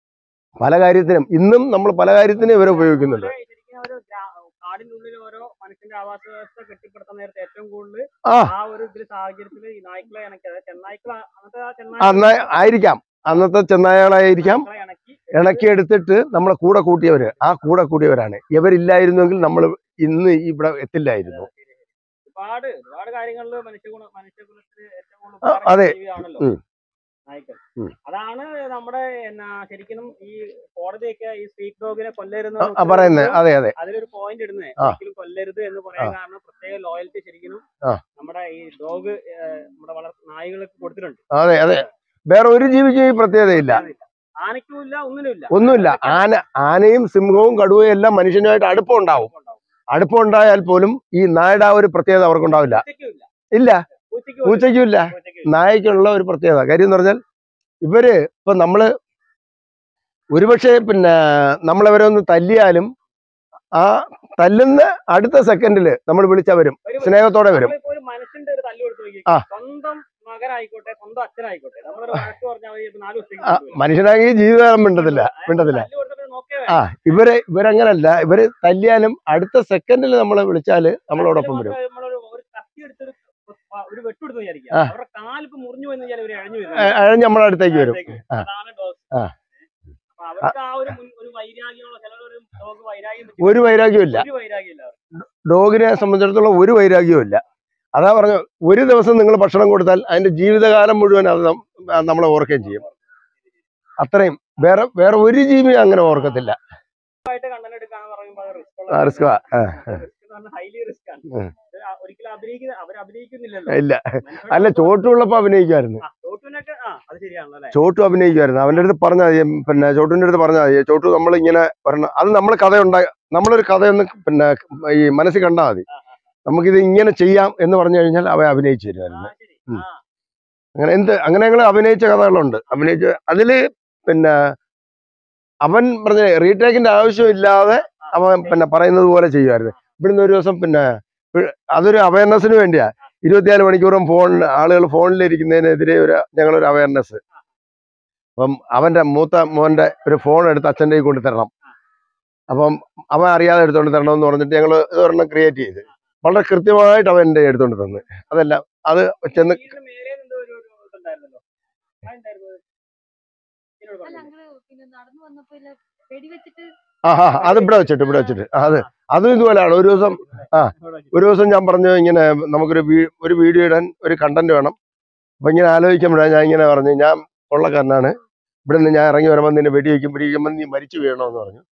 പല കാര്യത്തിനും ഇന്നും നമ്മൾ പല കാര്യത്തിനും ഇവരെ ഉപയോഗിക്കുന്നുണ്ട് ശരിക്കും ഒരു ഗ്രാ- കാടിനുള്ളിൽ ഓരോ മനുഷ്യന്റെ ആവാസ വ്യവസ്ഥ കെട്ടിപ്പടുത്തുന്ന നേരത്തെ ഏറ്റവും കൂടുതൽ ആ. ആ ഒരു ഇതിൽ സാഹചര്യത്തിൽ ഈ നായ്ക്കളെ ഇണക്കി അതായത് ചെന്നായ്ക്കള അന്നത്തെ ആ അന്ന് ആയിരിക്കാം അന്നത്തെ ചെന്നായകളായിരിക്കാം നായ്ക്കളെ ഇണക്കി ഇണക്കിയെടുത്തിട്ട് നമ്മളെ കൂടെ കൂട്ടിയവര് ആ കൂടെ കൂട്ടിയവരാണ് ഇവരില്ലായിരുന്നെങ്കിൽ നമ്മൾ ഇന്ന് ഇവിടെ എത്തില്ലായിരുന്നു ഒരുപാട് ഒരുപാട് കാര്യങ്ങളിൽ മനുഷ്യഗുണ മനുഷ്യകുലത്തിന് ഏറ്റവും കൂടുതൽ ആ, ഉപകാരം അതെ. ചെയ്യുന്ന ജീവിയാണല്ലോ ഉം. നായ്ക്കൾ ഉം. അതാണ് നമ്മുടെ എന്നാ ശരിക്കും ഈ കോടതിയൊക്കെ ഈ സ്ട്രീറ്റ് ഡോഗിനെ കൊല്ലരുത് ആ, ആ പറയുന്നത് അതെ അതെ അതിലൊരു പോയിന്റ് ഇടുന്നത് ആ. ഒരിക്കലും കൊല്ലരുത് എന്ന് പറയാൻ കാരണം പ്രത്യേക ലോയൽറ്റി ശരിക്കും ആ. നമ്മുടെ ഈ ഡോഗ് നമ്മുടെ വളർ നായ്കൾക്ക് കൊടുത്തിട്ടുണ്ട് അതെ അതെ വേറെ ഒരു ജീവിക്കും ഈ പ്രത്യേകതയില്ല ആനയ്ക്കും ഇല്ല ഒന്നിനും ഇല്ല ഒന്നുമില്ല ആന ആനയും സിംഹവും കടുവയും എല്ലാം മനുഷ്യനുമായിട്ട് അടുപ്പം ഉണ്ടാവും അടുപ്പം ഉണ്ടായാൽ പോലും ഈ നായുടെ ആ ഒരു പ്രത്യേകത അവർക്കുണ്ടാവില്ല പൂച്ചയ്ക്കും ഇല്ല ഇല്ല പൂച്ചയ്ക്കും പൂച്ചയ്ക്കും ഇല്ല പൂച്ചയ്ക്കും ഇല്ല. നായക്കുള്ള ഒരു പ്രത്യേകത കാര്യം എന്ന് പറഞ്ഞാൽ ഇവര് ഇപ്പൊ നമ്മള് ഒരുപക്ഷെ പിന്നെ നമ്മളവരെ ഒന്ന് തല്ലിയാലും ആ തല്ലുന്ന അടുത്ത സെക്കൻഡില് നമ്മൾ വിളിച്ചാ വരും ഒരു- സ്നേഹത്തോടെ വരും നമ്മളിപ്പോ ഒരു മനുഷ്യന്റെ ഒരു തല്ല് കൊടുത്ത് നോക്കി ആ. സ്വന്തം മകനായിക്കോട്ടെ സ്വന്തം അച്ഛനായിക്കോട്ടെ നമ്മളൊരു വഴക്ക് പറഞ്ഞാൽ മതി ഇപ്പൊ നാല് ദിവസത്തേക്ക് ആ, കൊണ്ടുവരും. മനുഷ്യനാണെങ്കിൽ ജീവിതകാലം മിണ്ടത്തില്ല മിണ്ടത്തില്ല തല്ല് കൊടുത്തപ്പോൾ നോക്കേ ആ ഇവര് ഇവരങ്ങനല്ല ഇവര് തല്ലിയാലും അടുത്ത സെക്കൻഡിൽ നമ്മളെ വിളിച്ചാല് നമ്മളോടൊപ്പം വരും അതില് നമ്മളൊരു ഒരു കത്തി എടുത്തൊരു ഒരു വെട്ടെടുത്ത് വിചാരിക്കുക ആ. അവരുടെ കാലിപ്പ് മുറിഞ്ഞു പോയെന്ന് വിചാരിച്ചാൽ ഇവര് അഴിഞ്ഞു വരും അ- അഴഞ്ഞ് നമ്മളെ അടുത്തേക്ക് വരും ആ. അതാണ് ഡോഗ് ആ. അപ്പൊ അവർക്ക് ആ ഒരു മുൻ- ഒരു വൈരാഗ്യമുള്ള ചിലരൊരു ഡോഗ് വൈരാഗ്യം വെച്ച് ഒരു വൈരാഗ്യവും ഇല്ല ഒരു വൈരാഗ്യമില്ല അവർക്ക്. ഡോഗിനെ സംബന്ധിച്ചിടത്തോളം ഒരു വൈരാഗ്യവും ഇല്ല അതാ പറഞ്ഞു ഒരു ദിവസം നിങ്ങൾ ഭക്ഷണം കൊടുത്താൽ അതിന്റെ ജീവിതകാലം മുഴുവൻ അത് നം- ആ, നമ്മളെ ഓർക്കുകയും ചെയ്യും അത്രയും വേറെ വേറെ ഒരു ജീവിയും അങ്ങനെ ഓർക്കത്തില്ല ആയിട്ട് കണ്ടന്റ് എടുക്കാന്ന് പറയുമ്പോൾ അത് risk ആ, ഉള്ള risk ആ. ആ, ഹൈലി റിസ്ക് ആണ് ഉം. ഇത് ആ- ഒരിക്കലും അഭിനയിക്കുന്ന അവർ അഭിനയിക്കുന്നില്ലല്ലോ ഇല്ല മനുഷ്യരുടെ അല്ല ചോട്ടുള്ളപ്പോ അഭിനയിക്കുമായിരുന്നു ആ, ചോട്ടുവിനൊക്കെ ആ അത് ശരിയാണല്ലോ അല്ലേ ചോട്ടു അഭിനയിക്കുമായിരുന്നു അവന്റെ അടുത്ത് പറഞ്ഞാൽ മതി പിന്നെ ചോട്ടുവിന്റെ അടുത്ത് പറഞ്ഞാൽ മതി ചോട്ടു നമ്മൾ ഇങ്ങനെ പറഞ്ഞ അത് നമ്മൾ കഥ ഉണ്ടായി നമ്മളൊരു കഥയൊന്ന് പിന്നെ ഈ മനസ്സിൽ കണ്ടാൽ മതി നമുക്കിത് ഇങ്ങനെ ചെയ്യാം എന്ന് പറഞ്ഞു കഴിഞ്ഞാൽ അവ അഭിനയിച്ചു ആ തരുമായിരുന്നു ശരി ഉം. ആ അങ്ങനെ എന്ത് അങ്ങനെ ഞങ്ങൾ അഭിനയിച്ച കഥകളുണ്ട് അഭിനയിച്ച അതില് പിന്നെ അവൻ പറഞ്ഞ റീടേക്കിന്റെ ആവശ്യമില്ലാതെ അവൻ പിന്നെ പറയുന്നത് പോലെ ചെയ്യുമായിരുന്നു ഇവിടുന്ന് ഒരു ദിവസം പിന്നെ ഇ- അതൊരു അവയർനെസ്സിന് വേണ്ടിയാ ഇരുപത്തിനാല് മണിക്കൂറും ഫോൺ ആളുകൾ ഫോണിലിരിക്കുന്നതിനെതിരെ ഒരു ഞങ്ങളൊരു അവയർനെസ് അപ്പം അവന്റെ മൂത്ത മോന്റെ ഒരു ഫോൺ എടുത്ത് അച്ഛൻ്റെ കയ്യിൽ കൊണ്ട് തരണം അപ്പം അവൻ അറിയാതെ എടുത്തോണ്ട് തരണം എന്ന് പറഞ്ഞിട്ട് ഞങ്ങൾ ഒരെണ്ണം ക്രിയേറ്റ് ചെയ്ത് വളരെ കൃത്യമായിട്ട് അവൻ എൻ്റെ എടുത്തോണ്ട് തന്ന് അതെല്ലാം അത് ചെന്ന് വീടിന് മേലെ നിന്ന് ഒരു ഒരു ഇതുണ്ടായിരുന്നല്ലോ അതെന്തായിരുന്നു ഇതിനോട് അല്ല പറഞ്ഞില്ലേ? അങ്ങള് പിന്നെ നടന്നു വന്നപ്പോ ഇല്ല വെടിവെച്ചിട്ട് ആ ആ അത് ഇവിടെ വെച്ചിട്ട് ഇവിടെ വെച്ചിട്ട് ആ, അത് അതും ഇതുപോലെയാണ് ഒരു ദിവസം ആ. ഇവിടെ വെച്ചിട്ട്. ഒരു ദിവസം ഞാൻ പറഞ്ഞു ഇങ്ങനെ നമുക്കൊരു വീ- ഒരു വീഡിയോ ഇടാൻ ഒരു കണ്ടന്റ് വേണം അപ്പൊ ഇങ്ങനെ ആലോചിക്കുമ്പോഴാണ് ഞാൻ ഇങ്ങനെ പറഞ്ഞു ഞാൻ കൊള്ളക്കാരനാണ് ഇവിടെ നിന്ന് ഞാൻ ഇറങ്ങി വരുമ്പോൾ നിന്നെ വെടി വയ്ക്കും വെടി വയ്ക്കുമ്പോൾ നീ മരിച്ചു വീഴണമെന്ന് പറഞ്ഞു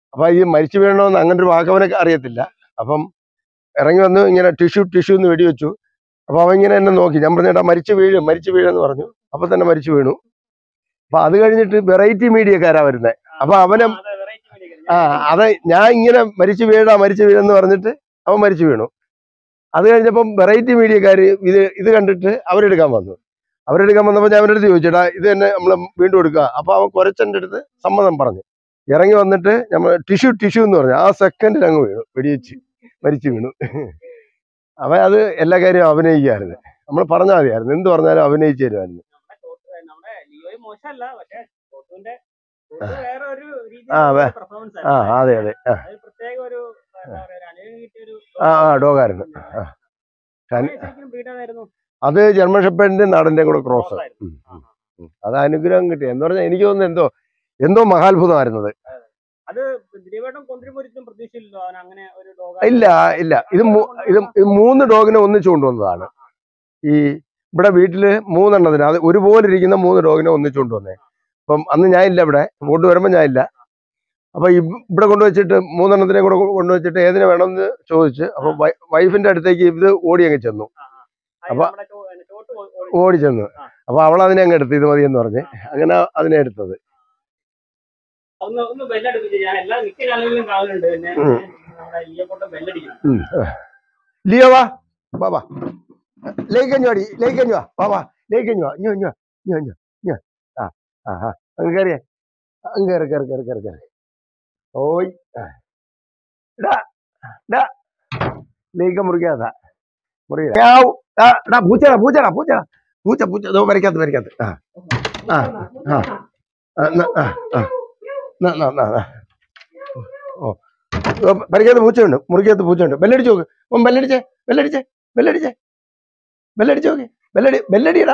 അപ്പൊ ഈ മരിച്ചു വീഴണമെന്ന് അങ്ങനെ ഒരു വാക്ക് അവനൊക്കെ അറിയത്തില്ല അപ്പം ഇറങ്ങി വന്ന് ഇങ്ങനെ ടിഷ്യൂ ടിഷ്യൂ എന്ന് വെടിവെച്ചു അപ്പൊ അവൻ ഇങ്ങനെ എന്നെ നോക്കി ഞാൻ പറഞ്ഞേട്ടാ മരിച്ചു വീഴും മരിച്ചു വീഴെന്ന് പറഞ്ഞു അപ്പൊ തന്നെ മരിച്ചു വീണു അപ്പൊ അത് കഴിഞ്ഞിട്ട് വെറൈറ്റി മീഡിയക്കാരാ വരുന്നത് അപ്പൊ അവനെ ആ അതെ ഞാൻ ഇങ്ങനെ മരിച്ചു വീഴാ മരിച്ചു വീഴെന്ന് പറഞ്ഞിട്ട് അവൻ മരിച്ചു വീണു അത് കഴിഞ്ഞപ്പം വെറൈറ്റി മീഡിയക്കാർ ഇത് ഇത് കണ്ടിട്ട് അവരെടുക്കാൻ വന്നു അവരെടുക്കാൻ വന്നപ്പോൾ ഞാൻ അവരുടെ അടുത്ത് ചോദിച്ചേട്ടാ ഇത് തന്നെ നമ്മൾ വീണ്ടും എടുക്കുക അപ്പൊ അവൻ കുറച്ചെൻ്റെ അടുത്ത് സമ്മതം പറഞ്ഞു ഇറങ്ങി വന്നിട്ട് നമ്മൾ ടിഷ്യൂ ടിഷ്യൂ എന്ന് പറഞ്ഞു ആ സെക്കൻഡിൽ അങ്ങ് വീണു വെടിവെച്ച് മരിച്ചു വീണു അവൻ അത് എല്ലാ കാര്യവും അഭിനയിക്കായിരുന്നു നമ്മൾ പറഞ്ഞാൽ മതിയായിരുന്നു എന്ത് പറഞ്ഞാലും അഭിനയിച്ചു തരുമായിരുന്നു നമ്മുടെ ലിയോയും മോശമല്ല പക്ഷേ ചോട്ടുവിന്റെ ചോട്ടു വേറെ ഒരു ആ, വേ- രീതിയിലുള്ള പെർഫോമൻസ് ആ അതെ അതെ ആ അത് പ്രത്യേക ഒരു എന്താ പറയാ ഒരു അനുഭവം കിട്ടിയ ഒരു ആ ആ ഡോഗായിരുന്നു ആ ഷൻ- ശരിക്കും breed ഏതായിരുന്നു? അത് ജർമ്മൻ ഷെപ്പേഡിന്റെ നാടിന്റെ കൂടെ ക്രോസ് Cross ആയിരുന്നു. അത് അനുഗ്രഹം കിട്ടി എന്ന് പറഞ്ഞാൽ എനിക്ക് തോന്നുന്നു എന്തോ എന്തോ മഹാത്ഭുതമായിരുന്നത് അത് ദിലീപേട്ടൻ കൊണ്ടുവരുമ്പോ ഒരിക്കലും പ്രതീക്ഷയില്ലല്ലോ അവൻ അങ്ങനെ ഒരു dog ഇല്ല ഇല്ല ഇത് മൂ- ഇത് ഇത് മൂന്ന് ഡോഗിനെ ഒന്നിച്ചു കൊണ്ടുവന്നതാണ് ഈ ഇവിടെ വീട്ടില് മൂന്നെണ്ണത്തിന് അത് ഒരുപോലെ ഇരിക്കുന്ന മൂന്ന് ഡോഗിനെ ഒന്നിച്ചു കൊണ്ടുവന്നേ അപ്പം അന്ന് ഞാൻ ഇല്ല ഇവിടെ കൊണ്ടുവരുമ്പോൾ ഞാൻ ഇല്ല അപ്പൊ ഇവ്- ഇവിടെ കൊണ്ടുവച്ചിട്ട് മൂന്നെണ്ണത്തിനെ കൂടെ കൊ- കൊണ്ടുവച്ചിട്ട് ഏതിനെ വേണമെന്ന് ചോദിച്ച് അപ്പൊ വൈ- വൈഫിന്റെ അടുത്തേക്ക് ഇത് ഓടി അങ്ങ് ചെന്നു അത് അപ്പൊ- നമ്മുടെ ചോ- പിന്നെ ചോട്ട് ഓ- ഓടി. ഓടി ചെന്നു ആ. അപ്പൊ അവൾ അതിനെ അങ്ങ് എടുത്ത് ഇത് മതി എന്ന് പറഞ്ഞ് അങ്ങനെ അതിനെ എടുത്തത് ഒന്ന് ഒന്ന് ബെല്ലടിപ്പിച്ച് ഞാൻ എല്ലാ മിക്ക ചാനലിലും കാണുന്നുണ്ട് പിന്നെ ഉം. നമ്മുടെ ഈയക്കോട്ട ബെല്ലടിക്കും ഉം. ലിയോ വാ വാ വാ ലേക്കഞ്ഞു വാടി ലേക്കഞ്ഞു വാ വാ വാ ലേക്കഞ്ഞു വാ ഇഞ്ഞോ ഇഞ്ഞോ ഇഞ്ഞോ ഇഞ്ഞോ ഇഞ്ഞോ ആ ആ ആ അങ്ങ് കയറിയേ അങ്ങ് കയറി കയറി കയറി കയറി കയറി ഓയ് ആ. ഡാ ഡാ ലേക്ക മുറിക്കാതാ മുറിയില്ല യാവ്. ആ, ഡാ പൂച്ചടാ പൂച്ചടാ പൂച്ചടാ പൂച്ച പൂച്ച ദോ വരയ്ക്കാത്ത വരയ്ക്കാത്ത ആ ആ ആ ആ ന, ആ ആ ന, ന, ന, ന. ഓ ഓ പരിക്കകത്ത് പൂച്ചയുണ്ട് മുറിക്കകത്ത് പൂച്ചയുണ്ട് ബെല്ലടിച്ച് നോക്ക് ഓൻ ബെല്ലടിച്ചേ ബെല്ലടിച്ചേ ബെല്ലടിച്ചേ ബെല്ലടിച്ച് നോക്ക് ബെല്ലടി ബെല്ലടിയടാ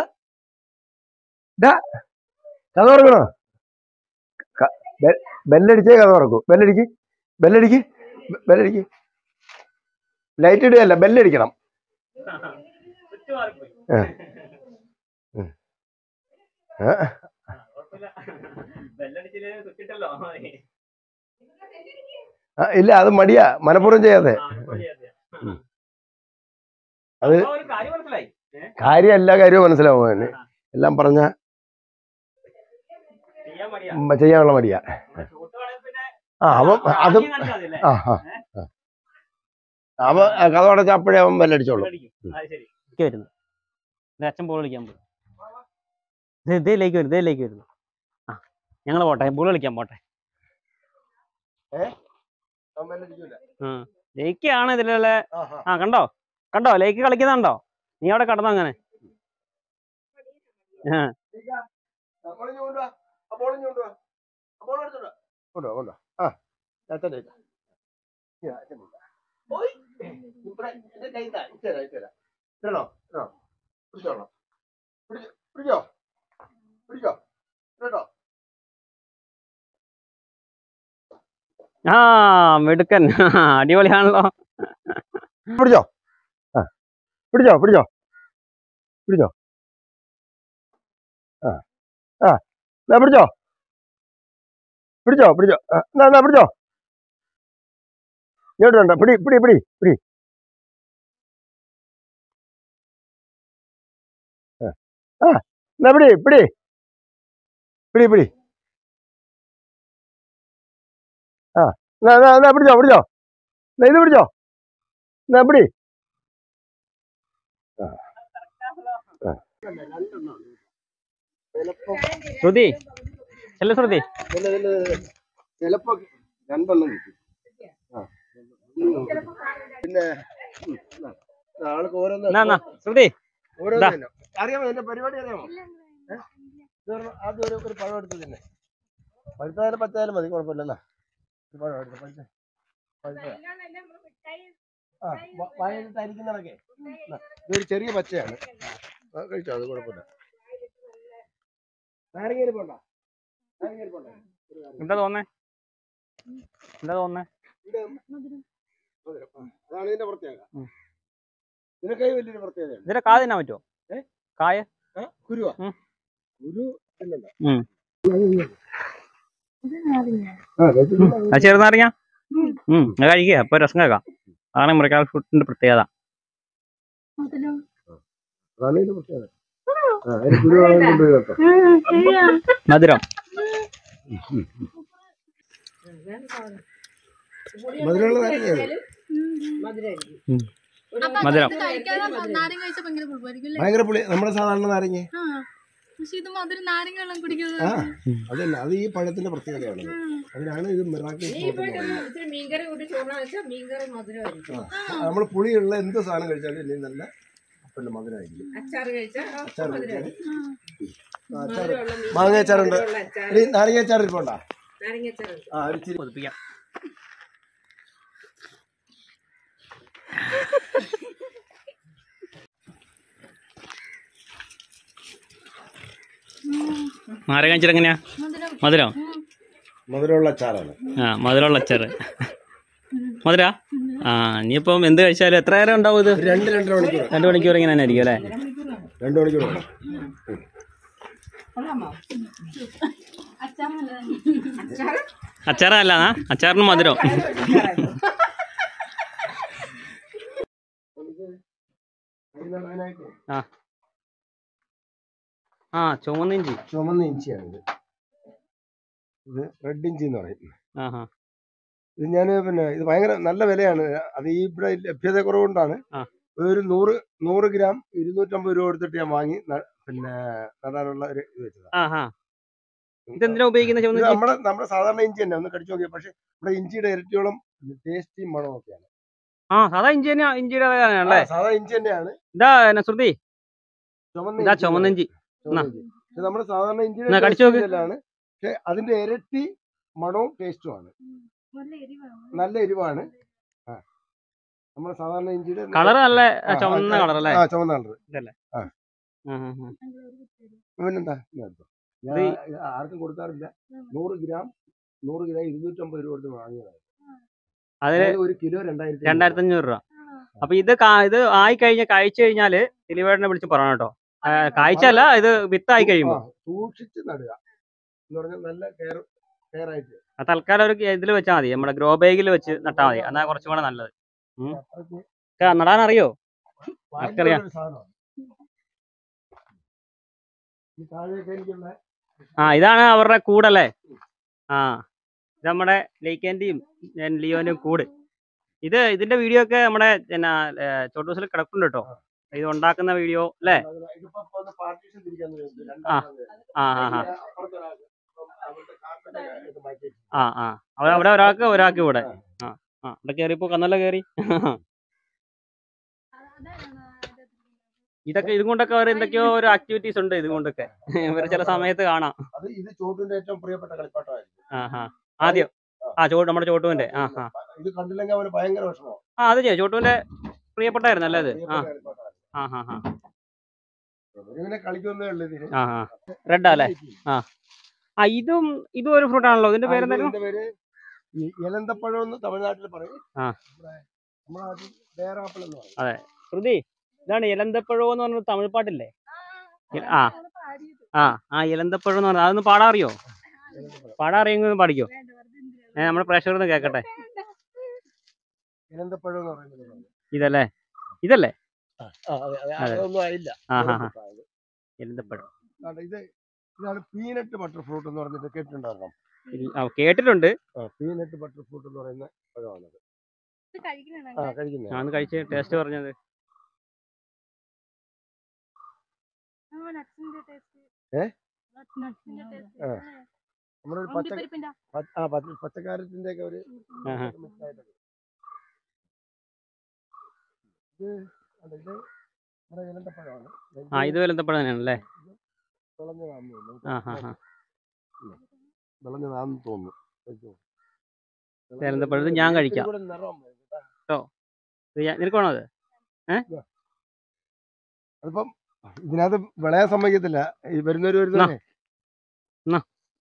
ഡാ കഥ തുറക്കണോ ക- ബെ- ബെല്ലടിച്ചേ കഥ തുറക്കൂ ബെല്ലടിക്ക് ബെല്ലടിക്ക് ബെ- ബെല്ലടിക്ക് ലൈറ്റ് ഇടുകയല്ല ബെല്ലടിക്കണം സ്വിച്ച് മാറിപ്പോയി ആ. ഉം. ആ, കുഴപ്പമില്ല ബെല്ലടിച്ചില്ലേ സ്വിച്ച് ഇട്ടല്ലോ ആ, ഇല്ല അത് മടിയാ മനഃപൂർവ്വം ചെയ്യാതെ ആ, ഇപ്പൊ ചെയ്യാതെ. അത് അപ്പൊ ഒരു കാര്യം മനസ്സിലായി കാര്യം എല്ലാ കാര്യവും മനസ്സിലാവും അവന് എല്ലാം പറഞ്ഞ ചെയ്യാൻ മടിയാ ചെയ്യാനുള്ള മടിയാ നമ്മുടെ ചോട്ട് വേണമെങ്കിൽ പിന്നെ ആ അവൻ അതും ആദ്യം കാണിച്ചാൽ മതി അല്ലേ? ആ ആ ആ. അവൻ കഥ അടച്ച അപ്പോഴേ അവൻ ബെല്ലടിച്ചോളൂ ബെല്ലടിക്കും. അത് ശരി വരുന്നു ഇത് അച്ഛൻ ബോൾ കളിക്കാൻ പോയി ഇതേലേക്ക് വരുന്നു ഇതേലേക്ക് വരുന്നു ആ ഞങ്ങൾ പോട്ടെ ബോൾ കളിക്കാൻ പോട്ടെ അവൻ ബെല്ലടിക്കൂല ലേക്കാണ് ഇതിലുള്ള ആഹാ. ആ കണ്ടോ കണ്ടോ ലേക്ക് കളിക്കുന്നുണ്ടോ നീ അവിടെ കടന്നോ അങ്ങനെ ആ ആ, ബോൾ ഇങ്ങ് കൊണ്ടുവാ. ആ, ബോൾ ഇങ്ങ് കൊണ്ടുവാ. ആ, ബോൾ എടുത്തോണ്ട് വാ. കൊണ്ടുവാ, കൊണ്ടുവാ. ആ, അച്ഛൻ്റെ കയ്യിലാ. ഇതാ, അച്ഛൻ്റെ കയ്യിലാ. ഓയ്. ഇവിടെ എൻ്റെ കയ്യിൽ ഇതാ. ഇട്ടുതരാം, ഇട്ടുതരാം. ഇടണോ? ഇടണോ? പിടിച്ചോളാം. പിടിച്ചോ? പിടിച്ചോ? പിടിച്ചോ? ഇടട്ടോ? ആ മിടുക്കൻ അടിപൊളിയാണല്ലോ പിടിച്ചോ? ആ. പിടിച്ചോ? പിടിച്ചോ? പിടിച്ചോ? ആ. ആ. ദാ പിടിച്ചോ? പിടിച്ചോ? പിടിച്ചോ? ആ, എന്നാ, എന്നാ, പിടിച്ചോ? ഇങ്ങോട്ട് വേണ്ട പിടി പിടി പിടി പിടി ആ ആ, എന്നാ പിടി പിടി പിടി പിടി ആ എന്നാ എന്നാ എന്നാ പിടിച്ചോ പിടിച്ചോ എന്നാ ഇത് പിടിച്ചോ എന്നാ പിടി ശ്രുതി അല്ല ശ്രുതി ചിലപ്പോ രണ്ടെണ്ണം കിട്ടും ആ. പിന്നെ ഉം, എന്നാ, ആൾക്ക് ഓരോന്ന് എന്നാ എന്നാ ശ്രുതി ഓരോന്ന് ദാ. തിന്നാം. അറിയാമോ എന്റെ പരിപാടി അറിയാമോ ഏ? ഇത് ഒരെണ്ണം ആദ്യം ഒരു ഒരു പഴം എടുത്ത് തന്നെ പഴുത്തായാലും പച്ചായാലും മതി കുഴപ്പമില്ലല്ലോ ഒരു പഴം എടുത്ത് പഴുത്ത പഴുത്ത ആ വയലിട്ടായിരിക്കുന്നതൊക്കെ ഇതൊരു ചെറിയ പച്ചയാണ് ആ, കഴിച്ചോ അത് കുഴപ്പമില്ല നാരങ്ങയിൽ പോണ്ട നാരങ്ങയിൽ പോണ്ട എന്താ തോന്നേ എന്താ തോന്നേ ഇത് മധുരം. ആ, അതാണ് ഇതിന്റെ പ്രത്യേകത ഉം. ഇതിനൊക്കെ വലിയൊരു പ്രത്യേകതയാണ് ഇതിന്റെ കാ തിന്നാൻ പറ്റുമോ ഏ? കായ ആ, കുരുവാ ഉം. കുരു തിന്നണ്ട ഉം. ആ, കഴിച്ചിട്ടില്ല. അത് ചെറുനാരങ്ങ ഉം അത് കഴിക്കുക അപ്പൊ രസം കേൾക്കാം അതാണ് മുറിക്കാൽ ഫ്രൂട്ടിന്റെ പ്രത്യേകത അതിലും അതാണ് ഇതിന്റെ പ്രത്യേകത. ആ, അതിന് കുരു കളയാൻ കൊണ്ടുപോയി കേട്ടോ. മധുരം മധുരമുള്ള നാരങ്ങയാണ്. മധുരം കഴിക്കാതെ നാരങ്ങ കഴിച്ചാൽ ഭയങ്കര പുളിപ്പായിരിക്കും അല്ലേ ഭയങ്കര പുളി നമ്മുടെ സാധാരണ നാരങ്ങ ആ പക്ഷെ ഇത് മധുരം നാരങ്ങ വെള്ളം കുടിക്കുന്നത് ആ അതല്ല അത് ഈ പഴത്തിന്റെ പ്രത്യേകതയാണ് അതിനാണ് ഇത് മിറാക്കിൾ ഫ്രൂട്ട് എന്ന് പറയുന്നത്. ഇച്ചിരി മീൻകറി കൂട്ടി ചോറിനാ വെച്ചാൽ മീൻകറി മധുരമായിരിക്കും നമ്മൾ പുളിയുള്ള എന്ത് സാധനം കഴിച്ചാലും ഇല്ലെങ്കിൽ നല്ല പിന്നെ മധുരമായിരിക്കും അച്ചാറ് കഴിച്ചാൽ അച്ചാർ കഴിച്ചാൽ അച്ചാർ മധുരമുള്ള മീൻ മാങ്ങ അച്ചാറുണ്ട് മധുരമുള്ള അച്ചാർ ഇനി നാരങ്ങ അച്ചാർ ഇരിപ്പുണ്ടാ നാരങ്ങ അച്ചാറുണ്ട് ആ ഒരു ഇച്ചിരി കൊതിപ്പിക്കാം നാരങ്ങ അച്ചാർ എങ്ങനെയാ മധുരം മധുരം മധുരമുള്ള അച്ചാറാണ് ആ മധുരമുള്ള അച്ചാറ് മധുര ആ ഇനിയിപ്പം എന്ത് കഴിച്ചാലും എത്ര നേരം ഉണ്ടാവും ഇത് രണ്ട് രണ്ടര മണിക്കൂർ രണ്ട് മണിക്കൂർ ഇങ്ങനെ തന്നെ ആയിരിക്കും അല്ലേ രണ്ട് മണിക്കൂർ വേണം. അച്ചാർ നല്ലതാണ് അച്ചാറല്ല അച്ചാറിന് മധുരം അതിനായിട്ട് ആ ആ ചുവന്ന ഇഞ്ചി ചുമന്ന ഇഞ്ചിയാണ് ഇത് ഇത് റെഡ് ഇഞ്ചി എന്ന് പറയും ആ ഹാ ഇത് ഞാൻ പിന്നെ ഇത് ഭയങ്കര നല്ല വിലയാണ് അത് ഈ ഇവിടെ ലഭ്യത കുറവുകൊണ്ടാണ് ആ. ഒരു നൂറ് നൂറ് ഗ്രാം ഇരുന്നൂറ്റമ്പത് രൂപ കൊടുത്തിട്ട് ഞാൻ വാങ്ങി ന- പിന്നെ നടാനുള്ള ഒരു ഇത് വെച്ചതാണ് ആ ഹാ ഇതെന്തിനാ ഉപയോഗിക്കുന്ന ഇത് ചുവന്ന ഇഞ്ചി നമ്മുടെ നമ്മുടെ സാധാരണ ഇഞ്ചി തന്നെ ഒന്ന് കടിച്ചു നോക്കിയാൽ പക്ഷെ നമ്മുടെ ഇഞ്ചിയുടെ ഇരട്ടിയോളം ടേസ്റ്റി മണമൊക്കെയാണ് ആ സാധാ ഇഞ്ചി തന്നെ ഇഞ്ചിയുടെ അല്ലേ ആ, സാധാ ഇഞ്ചി തന്നെയാണ് ഇതാ നസുർദി ചുമന്ന ഇതാ ഇഞ്ചി ചുവന്ന ഇഞ്ചി ചുവന്ന എന്നാ. ഇഞ്ചി. പക്ഷെ നമ്മുടെ സാധാരണ എന്നാ ഇഞ്ചിയുടെ കടിച്ചു നോക്ക്. ആണ് പക്ഷെ അതിന്റെ ഇരട്ടി മണവും ടേസ്റ്റുമാണ് നല്ല എരിവാണ് നല്ല എരിവാണ് ആ നമ്മുടെ സാധാരണ ഇഞ്ചിയുടെ കളർ നല്ല ആ, ചുവന്ന ആ, കളർ അല്ലേ ആ ചുവന്ന കളർ ആ, ആ, ആ. പിന്നെന്താ ഇങ്ങ് എടുത്തോ. ഞാൻ ഇത് ഇത് ആർക്കും കൊടുക്കാറില്ല നൂറ് ഗ്രാം നൂറ് ഗ്രാം ഇരുന്നൂറ്റമ്പത് രൂപ കൊടുത്ത് വാങ്ങിയതാണ് അതില് അതായത് ഒരു കിലോ രണ്ടായിരത്തി രണ്ടായിരത്തി അഞ്ഞൂറ് രൂപ അപ്പൊ ഇത് കാ- ഇത് ആയി കഴിഞ്ഞ കഴിച്ചു കഴിഞ്ഞാല് ദിലീപേട്ടനെ വിളിച്ച് പറയണം കേട്ടോ ആ, കായ്ച്ചല്ല ഇത് വിത്തായി കഴിയുമ്പോ സൂക്ഷിച്ച് നടുക എന്ന് പറഞ്ഞാൽ നല്ല കെയർ കെയർ ആയിട്ട് ആ തൽക്കാലം ഒരു ഇതിൽ വെച്ചാൽ മതി നമ്മുടെ ഗ്രോ ബാഗിൽ വെച്ച് നട്ടാൽ മതി എന്നാ കുറച്ചും കൂടെ നല്ലത് അത്രയ്ക്ക് ക- നടാൻ അറിയോ ഭയങ്കര ഒരു സാധനമാണ് ഈ താഴെയൊക്കെ എനിക്കുള്ള ആ ഇതാണ് അവരുടെ കൂടല്ലേ ആ ഇത് നമ്മുടെ ലേക്കേന്റെയും ലിയോന്റെയും കൂട് ഇത് ഇതിന്റെ വീഡിയോ ഒക്കെ നമ്മുടെ പിന്നെ ചോട്ടൂസിൽ കിടപ്പുണ്ട് കേട്ടോ ഇത് ഉണ്ടാക്കുന്ന വീഡിയോ അല്ലേ ഇതിപ്പോ ഇപ്പൊ ഒന്ന് പാർട്ടീഷൻ തിരിക്കാൻ തുടങ്ങി. ആ. രണ്ടാമത് ആ ആ ആ അപ്പുറത്തെ ഒരാൾക്ക് ഇപ്പം അവിടുത്തെ കാർപ്പറ്റ് ഇത് മാറ്റി വെച്ചു. ആ ആ അവിടെ അവിടെ ഒരാൾക്ക് ഒരാൾക്ക് ഇവിടെ ആ ആ ഇവിടെ കയറിയപ്പോ കന്നല്ല കയറി ഇതൊക്കെ ഇതും കൊണ്ടൊക്കെ അവർ എന്തൊക്കെയോ ഒരു ആക്ടിവിറ്റീസ് ഉണ്ട് ഇതും കൊണ്ടൊക്കെ ഇവർ ചില സമയത്ത് കാണാം അത് ഇത് ചോട്ടിന്റെ ഏറ്റവും പ്രിയപ്പെട്ട കളിപ്പാട്ടമായിരുന്നു ആ ആ ആദ്യം ആ ചോട്ട് നമ്മുടെ ചോട്ടുവിന്റെ ആ ആ ഇത് കണ്ടില്ലെങ്കിൽ അവന് ഭയങ്കര വിഷമം ആ അത് ചെയ്യും ചോട്ടുവിന്റെ പ്രിയപ്പെട്ടായിരുന്നു അല്ലേ ഇത് ആ ആ ആ ആ ഇവനെ കളിക്കുന്നേ ഉള്ളു ഇതിന് ആ ആ റെഡ് അല്ലേ ആ ഇതും ഇതും ഒരു ഫ്രൂട്ട് ആണല്ലോ ഇതിന്റെ ആ, പേരെന്തായിരുന്നു ഇതിന്റെ പേര് ഈ ഇലന്തപ്പഴം എന്ന് തമിഴ്നാട്ടിൽ പറയും ആ. നമ്മുടെ നമ്മുടെ നാട്ടിൽ ബേറാപ്പിൾ എന്ന് പറയും ശ്രുതി ഇതാണ് ഇലന്തപ്പഴം എന്ന് പറഞ്ഞ തമിഴ് പാട്ടില്ലേ ഇ- ആ ആ ആ ഇലന്തപ്പഴം എന്ന് പറഞ്ഞാൽ അതൊന്ന് പാടാൻ അറിയോ പാടാൻ അറിയെങ്കിൽ പാടിക്കോ ഏ നമ്മുടെ പ്രേക്ഷകരൊന്ന് കേൾക്കട്ടെ ഇലന്തപ്പഴം എന്ന് പറയുന്നത് ഇതല്ലേ ഇതല്ലേ ആ, അതെ, അതെ, അതെ. അതൊന്നും ആയില്ല ആ ഹാ ഹാ ഇലന്തപ്പഴം കാരണം ഇത് ഇതാണ് പീനട്ട് ബട്ടർ ഫ്രൂട്ട് എന്ന് പറഞ്ഞിട്ട് കേട്ടിട്ടുണ്ടായിരുന്നു ഇല്ല- ആ, കേട്ടിട്ടുണ്ട് പീനട്ട് ബട്ടർ ഫ്രൂട്ട് എന്ന് പറയുന്ന പഴമാണത് ഇത് കഴിക്കണതാണ് ആ കഴിക്കുന്നത് ഞാൻ കഴിച്ച് ടേസ്റ്റ് പറഞ്ഞത് ആ നട്സിന്റെ ടേസ്റ്റ് ഏ? നട്സിന്റെ ആ. ടേസ്റ്റ് നമ്മുടെ ഒരു പച്ച അണ്ടിപ്പരിപ്പിന്റെ പ- ആ പച്ച- പച്ചക്കാരത്തിന്റെ ഒക്കെ ഒരു ആഹാ. mix ആയിട്ടൊക്കെ. ഇത് കണ്ടോ, ഇത് നമ്മുടെ ഇലന്തപ്പഴമാണ് ആ ഇത് ഇലന്തപ്പഴം തന്നെയാണ് അല്ലേ വിളഞ്ഞതാണെന്ന് തോന്നുന്നു ആ ഹാ ഹാ വിളഞ്ഞതാണെന്ന് തോന്നുന്നു കഴിച്ചോ. ഇലന്തപ്പഴം ഇത് ഞാൻ കഴിക്കാം. ഇത്തിരി കൂടെ നിറം വരും കേട്ടോ. ഇത് ഞാൻ- നിനക്ക് വേണോ അത് അതിപ്പം ഇതിനകത്ത് വിളയാൻ സമ്മതിക്കത്തില്ല ഈ വരുന്നവര് വരുന്നവരെ എന്നാ.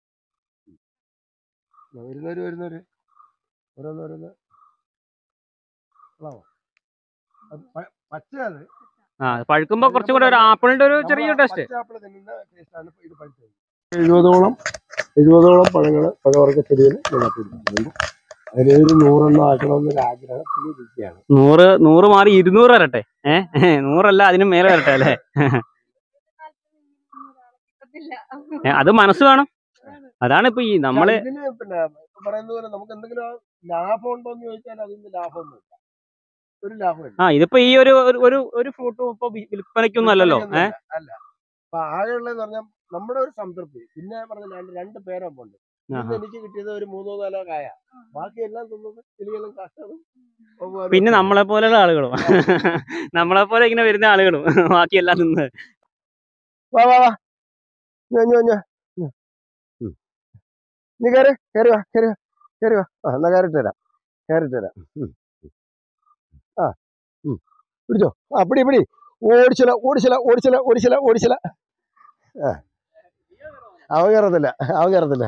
ആ, വരുന്നവര് വരുന്നവര് ഓരോന്ന് ഓരോന്ന് വിളാവോ? അത് പ- പച്ചയാണ് ആ പഴുക്കുമ്പോ കുറച്ചും കൂടെ ഒരു ആപ്പിളിന്റെ ഒരു ചെറിയ ടേസ്റ്റ് പച്ച ആപ്പിൾ തിന്നുന്ന ടേസ്റ്റാണ് ഇത് പഴുത്തത് എഴുപതോളം എഴുപതോളം പഴങ്ങൾ പഴവർഗ്ഗ ചെടികൾ നട്ടിട്ടുണ്ട് അതിലൊരു നൂറെണ്ണം ആക്കണമെന്നൊരു ആഗ്രഹത്തിൽ ഇരിക്കുകയാണ് നൂറ് നൂറ് മാറി ഇരുന്നൂറ് വരട്ടെ ഏഹ് നൂറല്ല അതിനും മേലെ വരട്ടെ അല്ലേ കിട്ടത്തില്ല ഏ, അത് മനസ്സ് വേണം അതാണ് ഇപ്പൊ ഈ നമ്മള് ഇതിന് പിന്നെ ഇപ്പൊ പറയുന്ന പോലെ നമുക്ക് എന്തെങ്കിലും ലാഭം ഉണ്ടോ എന്ന് ചോദിച്ചാൽ അതിന് ലാഭമൊന്നുമില്ല ഒരു ലാഭമില്ല ആ ഇതിപ്പോ ഈ ഒരു ഒരു- ഒരു ഒരു ഫ്രൂട്ടും ഇപ്പൊ വി- വിൽപ്പനയ്ക്കൊന്നും അല്ലല്ലോ ഏഹ് വിൽപ്പനയൊന്നുമില്ല. അല്ല അപ്പൊ ആകെയുള്ളതെന്ന് പറഞ്ഞാൽ നമ്മുടെ ഒരു സംതൃപ്തി പിന്നെ പറഞ്ഞ രണ്ട് രണ്ട് പേരൊപ്പുണ്ട് ഇന്ന് എനിക്ക് കിട്ടിയത് ഒരു മൂന്നോ നാലോ കായ ബാക്കിയെല്ലാം തിന്നത് കിളികളും കാക്കകളും വവ്വാലും പിന്നെ ഒക്കെ. നമ്മളെ പോലെയുള്ള ആളുകളും നമ്മളെ പോലെ ഇങ്ങനെ വരുന്ന ആളുകളും ബാക്കിയെല്ലാം നിന്ന് വാ വാ വാ ഞോ ഞോ ഞോ ഉം. ഉം. നീ കയറി കയറി വാ കയറി വാ കയറി വാ ആ എന്നാ കയറിട്ട് തരാം കയറിട്ട് തരാം ഉം. ആ ഉം. പിടിച്ചോ ആ പിടി പിടി ഓടിച്ചില്ല ഓടിച്ചില്ല ഓടിച്ചില്ല ഓടിച്ചില്ല ഓടിച്ചില്ല ആ അവൻ കയറത്തില്ല അവൻ കയറത്തില്ല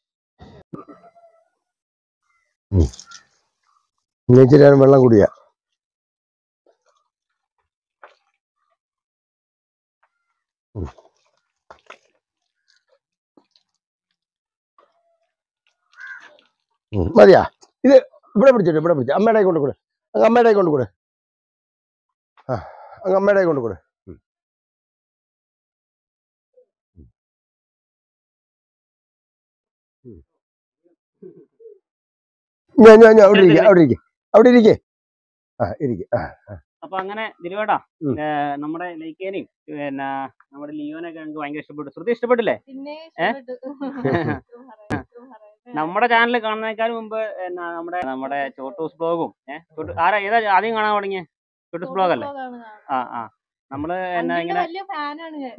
ഉം. ഇനി ഇച്ചിരി നേരം വെള്ളം കുടിയാ ഉം. മതിയാ ഇത് ഇവിടെ പിടിച്ചിട്ട് ഇവിടെ പിടിച്ചു അമ്മയുടെ കൊണ്ട് കൂടെ അങ്ങ് അമ്മയുടെ കൊണ്ട് കൂടെ ആ അങ്ങ് അമ്മയുടെ കൊണ്ട് കൂടെ ഉം. ഉം. ഞാൻ ഞാൻ ഞാൻ അവിടെ ഇരിക്കെ അവിടെ ഇരിക്കെ അവിടെ ഇരിക്കെ ആ ഇരിക്കെ ആ അപ്പൊ അങ്ങനെ ദിലുവേട്ടാ ഉം. നമ്മുടെ ലൈക്കേനെയും പിന്നെ നമ്മുടെ ലിയോനൊക്കെ ഞങ്ങൾക്ക് ഭയങ്കര ഇഷ്ടപ്പെട്ടു ശ്രുതി ഇഷ്ടപ്പെട്ടില്ലേ പിന്നെ ഏ? ഇഷ്ടപ്പെട്ടു നമ്മുടെ ചാനൽ കാണുന്നേക്കാൾ മുമ്പ് എന്നാ നമ്മുടെ നമ്മുടെ ചോട്ടൂസ് ബ്ലോഗും ഏഹ് ആരാ ഏതാ ആദ്യം കാണാൻ തുടങ്ങിയ ചോട്ടൂസ് ബ്ലോഗ് അല്ലേ ആ ആ നമ്മള് എന്നാ ഇങ്ങനെ വലിയ ഫാനാണ് ഞാൻ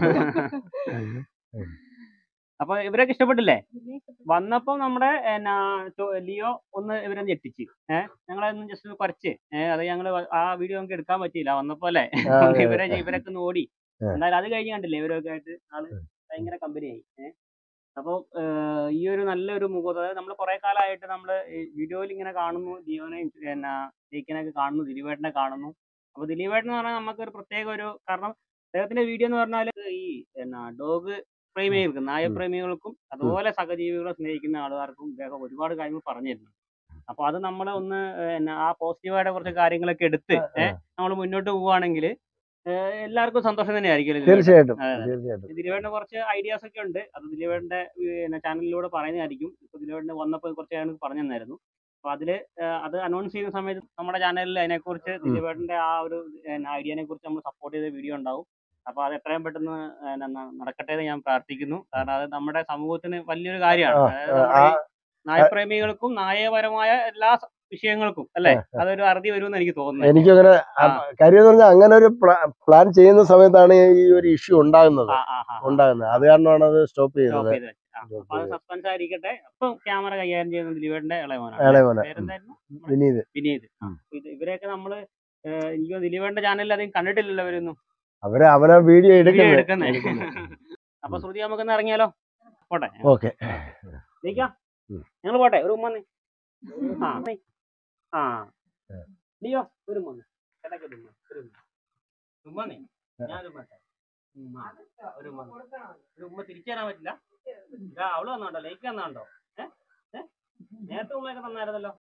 അപ്പൊ ഇവരൊക്കെ ഇഷ്ടപ്പെട്ടില്ലേ പിന്നെ ഇഷ്ടപ്പെട്ടു. വന്നപ്പോ നമ്മുടെ എന്നാ ചോ- ലിയോ ഒന്ന് ഇവരെ ഞെട്ടിച്ച് ഏഹ് ഞങ്ങളൊന്ന് ജസ്റ്റ് ഒന്ന് കുറച്ച് ഏഹ് അത് ഞങ്ങള് വ- ആ വീഡിയോ നമുക്ക് എടുക്കാൻ പറ്റിയില്ല വന്നപ്പോ അല്ലേ ആ, അതെ, ഇവരെ ഇവരൊക്കെ ഒന്ന് ഓടി ആ. എന്തായാലും അത് കഴിഞ്ഞ് കണ്ടില്ലേ ഇവരൊക്കെ ആയിട്ട് ആള് ഭയങ്കര കമ്പനിയായി ഏഹ് അപ്പൊ ഈ ഒരു നല്ലൊരു മുഖം അതായത് നമ്മൾ കുറെ കാലമായിട്ട് നമ്മൾ വീഡിയോയിൽ ഇങ്ങനെ കാണുന്നു ലിയോനെയും എന്നാ ജയിക്കനൊക്കെ കാണുന്നു ദിലീപേട്ടനെ കാണുന്നു അപ്പൊ ദിലീപേട്ടൻ എന്ന് പറഞ്ഞാൽ നമുക്ക് ഒരു പ്രത്യേക ഒരു കാരണം അദ്ദേഹത്തിന്റെ വീഡിയോ എന്ന് പറഞ്ഞാൽ ഈ എന്നാ ഡോഗ് പ്രേമികൾക്കും നായപ്രേമികൾക്കും അതുപോലെ സഹജീവികളെ സ്നേഹിക്കുന്ന ആളുകാർക്കും ഇദ്ദേഹം ഒരുപാട് കാര്യങ്ങൾ പറഞ്ഞു തരുന്നു അപ്പൊ അത് നമ്മൾ ഒന്ന് എന്നാ ആ പോസിറ്റീവായിട്ട് കുറച്ച് കാര്യങ്ങളൊക്കെ എടുത്ത് ഏഹ് നമ്മൾ മുന്നോട്ട് പോവുകയാണെങ്കിൽ എല്ലാവർക്കും സന്തോഷം തന്നെയായിരിക്കും അല്ലേ ദിലീപേട്ടാ? തീർച്ചയായിട്ടും അതെ, അതെ. തീർച്ചയായിട്ടും ദിലീപേട്ടന് കുറച്ച് ഐഡിയാസ് ഒക്കെ ഉണ്ട് അത് ദിലീപേട്ടന്റെ പിന്നെ ചാനലിലൂടെ പറയുന്നതായിരിക്കും ഇപ്പൊ ദിലീപേട്ടന് വന്നപ്പോൾ കുറച്ച് കാര്യങ്ങൾ പറഞ്ഞു തന്നായിരുന്നു അപ്പൊ അതില് ഏഹ് അത് അനൗൺസ് ചെയ്യുന്ന സമയത്ത് നമ്മുടെ ചാനലിൽ അതിനെക്കുറിച്ച് ദിലീപേട്ടന്റെ ആ ഒരു ഐഡിയനെ കുറിച്ച് നമ്മൾ സപ്പോർട്ട് ചെയ്ത വീഡിയോ ഉണ്ടാവും അപ്പൊ അത് എത്രയും പെട്ടെന്ന് ഏഹ് ന- നടക്കട്ടെ എന്ന് ഞാൻ പ്രാർത്ഥിക്കുന്നു കാരണം അത് നമ്മുടെ സമൂഹത്തിന് വലിയൊരു കാര്യമാണ് ആ, അതായത് ആ, നമ്മുടെ ആ, ഈ നായപ്രേമികൾക്കും നായപരമായ എല്ലാ സ- വിഷയങ്ങൾക്കും അല്ലെ അതൊരു അറുതി വരുമെന്ന് എനിക്ക് തോന്നുന്നു എനിക്കങ്ങനെ ആ. കാര്യം എന്ന് പറഞ്ഞാൽ അങ്ങനെ ഒരു പ്ലാൻ ചെയ്യുന്ന സമയത്താണ് ഈ ഒരു ഇഷ്യൂ ഉണ്ടാകുന്നത് ആ ആ ആ ഉണ്ടാകുന്നത് അത് കാരണമാണ് അത് സ്റ്റോപ്പ് ചെയ്തത് സ്റ്റോപ്പ് ചെയ്ത് വെച്ച്. ആ, Stop അപ്പൊ അത് ചെയ്തത്. സസ്പെൻസ് ആയിരിക്കട്ടെ ഇപ്പം ക്യാമറ കൈകാര്യം ചെയ്യുന്ന ദിലീപേട്ടന്റെ ഇളയവനാണ് ഇളയവനാ. പേരെന്തായിരുന്നു വിനീത് വിനീത് ഉം. അപ്പൊ ഇത് ഇവരെയൊക്കെ നമ്മള് ഏഹ് എനിക്ക് തോന്നുന്നു ദിലീപേട്ടന്റെ ചാനലിൽ അധികം കണ്ടിട്ടില്ലല്ലോ അവരൊന്നും അവര് അവനെ വീഡിയോ വീഡിയോ എടുക്കുന്നത് എടുക്കുന്നേ അപ്പൊ ശ്രുതി നമുക്കൊന്ന് ഇറങ്ങിയാലോ പോട്ടെ ഓക്കെ നീക്കാം ഉം. ഞങ്ങൾ പോട്ടെ ഒരു ഉമ്മ ആ നീ. ആ ലിയോ ഒരു ഉമ്മ ഇടയ്ക്ക് ഒരു ഉമ്മ ഒരു ഉമ്മ ഉമ്മ നീ ഞാൻ ഒരു ഉമ്മ ഇട്ടെ. ഉമ്മ. ഒരു ഉമ്മ ഒരു ഉമ്മ തിരിച്ചു തരാൻ പറ്റില്ല ഇതാ അവള് വന്നോണ്ടോ ലേക്ക് വന്നോണ്ടോ ഏഹ് ഏഹ് നേരത്തെ ഉമ്മയൊക്കെ തന്നായിരുന്നല്ലോ